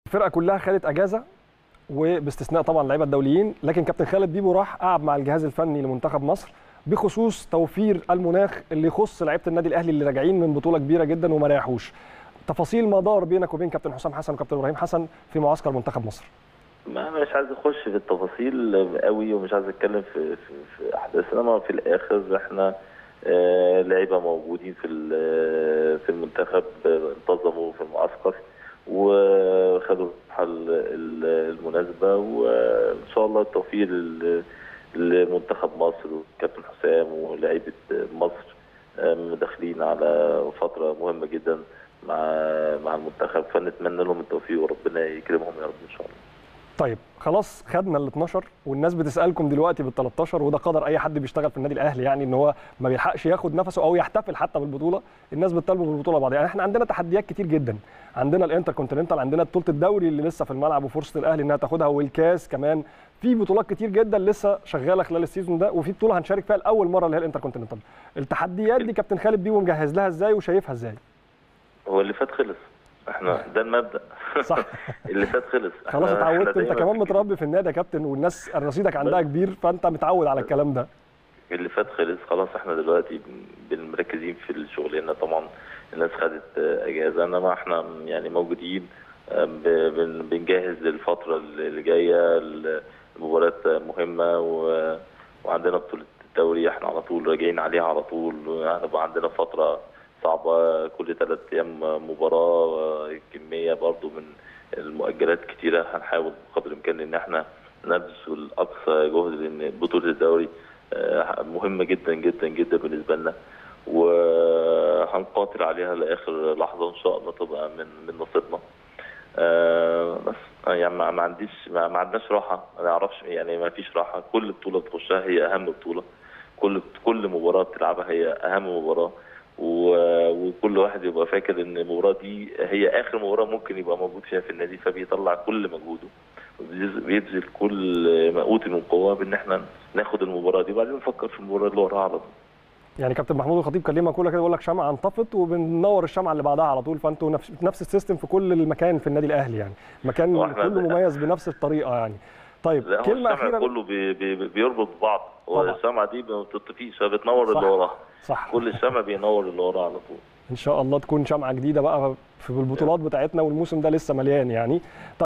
الفرقه كلها خدت اجازه وباستثناء طبعا اللعيبه الدوليين لكن كابتن خالد بيبو راح قعد مع الجهاز الفني لمنتخب مصر بخصوص توفير المناخ اللي يخص لعيبه النادي الاهلي اللي راجعين من بطوله كبيره جدا وما ريحوش تفاصيل ما دار بينك وبين كابتن حسام حسن وكابتن ابراهيم حسن في معسكر منتخب مصر ما مش عايز اخش في التفاصيل قوي ومش عايز اتكلم في في, في احداث انما في الاخر احنا آه لعيبه موجودين في في المنتخب انتظموا في المعسكر وخدوا الحل المناسبه وان شاء الله التوفيق لمنتخب مصر وكابتن حسام ولاعيبه مصر داخلين على فتره مهمه جدا مع مع المنتخب فنتمنى لهم التوفيق وربنا يكرمهم يا رب ان شاء الله. طيب خلاص خدنا ال 12 والناس بتسالكم دلوقتي بال 13 وده قدر اي حد بيشتغل في النادي الاهلي يعني ان هو ما بيلحقش ياخد نفسه او يحتفل حتى بالبطوله الناس بتطالبوا بالبطوله بعض يعني احنا عندنا تحديات كتير جدا عندنا الانتر كونتيننتال عندنا بطوله الدوري اللي لسه في الملعب وفرصه الاهلي انها تاخدها والكاس كمان في بطولات كتير جدا لسه شغاله خلال السيزون ده وفي بطوله هنشارك فيها لاول مره اللي هي الانتر كونتيننتال التحديات دي كابتن خالد بيبو مجهز لها ازاي وشايفها ازاي هو اللي فات خلص احنا ده المبدا صح اللي فات خلص خلاص اتعودت انت كمان متربي في النادي يا كابتن والناس رصيدك عندها كبير فانت متعود على الكلام ده اللي فات خلص خلاص احنا دلوقتي مركزين في الشغلانه طبعا الناس خدت اجازه انما احنا يعني موجودين بنجهز للفتره اللي جايه المباريات مهمه وعندنا بطوله الدوري احنا على طول راجعين عليها على طول هنبقى عندنا فتره صعبه كل ثلاث ايام مباراه كميه برضو من المؤجلات كتيره هنحاول بقدر الامكان ان احنا نبذل اقصى جهد لان بطوله الدوري مهمه جدا جدا جدا بالنسبه لنا وهنقاتل عليها لاخر لحظه ان شاء الله تبقى من من نصيبنا بس يعني ما عنديش ما عندناش راحه ما نعرفش يعني ما فيش راحه كل بطوله تخشها هي اهم بطوله كل كل مباراه بتلعبها هي اهم مباراه وكل واحد يبقى فاكر ان المباراه دي هي اخر مباراه ممكن يبقى موجود فيها في النادي فبيطلع كل مجهوده بيبذل كل ما اوتي من قوه بان احنا ناخد المباراه دي وبعدين نفكر في المباراه اللي وراها على طول. يعني كابتن محمود الخطيب كان ليه مقوله كده يقول لك شمعه انطفت وبننور الشمعه اللي بعدها على طول فانتوا نفس نفس السيستم في كل المكان في النادي الاهلي يعني مكان كله مميز بنفس الطريقه يعني. طيب لا كلمه اخيره كله بي بي بيربط بعض هو الشمعه دي ما بتطفيش فبتنور اللي وراها صح كل الشمع بينور اللي وراها على طول ان شاء الله تكون شمعه جديده بقى في البطولات بتاعتنا والموسم ده لسه مليان يعني